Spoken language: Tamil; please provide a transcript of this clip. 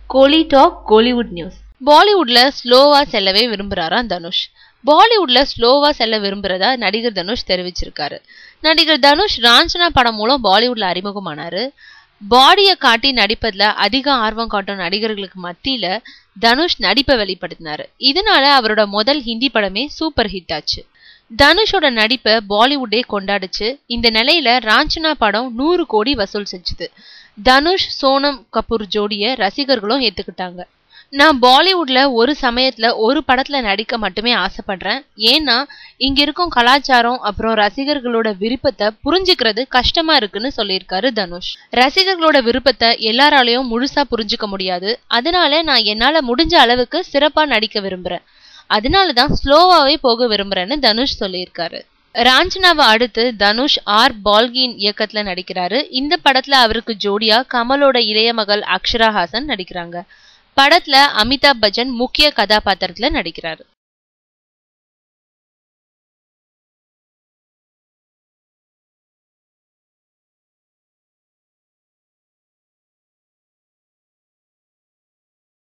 கோலி டாக் கோலிவுட் நியூஸ் பாலிவுட்ல ஸ்லோவா செல்லவே விரும்புறாராம் தனுஷ் பாலிவுட்ல ஸ்லோவா செல்ல விரும்புறதா நடிகர் தனுஷ் தெரிவிச்சிருக்காரு நடிகர் தனுஷ் ராஞ்சனா படம் மூலம் பாலிவுட்ல அறிமுகமானாரு பாடியை காட்டி நடிப்பதுல அதிக ஆர்வம் காட்டும் நடிகர்களுக்கு மத்தியில தனுஷ் நடிப்பை வெளிப்படுத்தினாரு இதனால அவரோட முதல் ஹிந்தி படமே சூப்பர் ஹிட் ஆச்சு தனுஷோட நடிப்பை பாலிவுட்டே கொண்டாடுச்சு இந்த நிலையில ராஞ்சனா படம் நூறு கோடி வசூல் செஞ்சுது தனுஷ் சோனம் கபூர் ஜோடிய ரசிகர்களும் ஏத்துக்கிட்டாங்க நான் பாலிவுட்ல ஒரு சமயத்துல ஒரு படத்துல நடிக்க மட்டுமே ஆசைப்படுறேன் ஏன்னா இங்க இருக்கும் கலாச்சாரம் அப்புறம் ரசிகர்களோட விருப்பத்தை புரிஞ்சுக்கிறது கஷ்டமா இருக்குன்னு சொல்லியிருக்காரு தனுஷ் ரசிகர்களோட விருப்பத்தை எல்லாராலையும் முழுசா புரிஞ்சுக்க முடியாது அதனால நான் என்னால முடிஞ்ச அளவுக்கு சிறப்பா நடிக்க விரும்புறேன் அதனாலதான் ஸ்லோவாவே போக விரும்புறேன்னு தனுஷ் சொல்லியிருக்காரு ராஞ்சனாவை அடுத்து தனுஷ் ஆர் பால்கின் இயக்கத்துல நடிக்கிறாரு இந்த படத்துல அவருக்கு ஜோடியா கமலோட இளைய மகள் அக்ஷரா ஹாசன் நடிக்கிறாங்க படத்துல அமிதாப் பச்சன் முக்கிய கதாபாத்திரத்துல நடிக்கிறாரு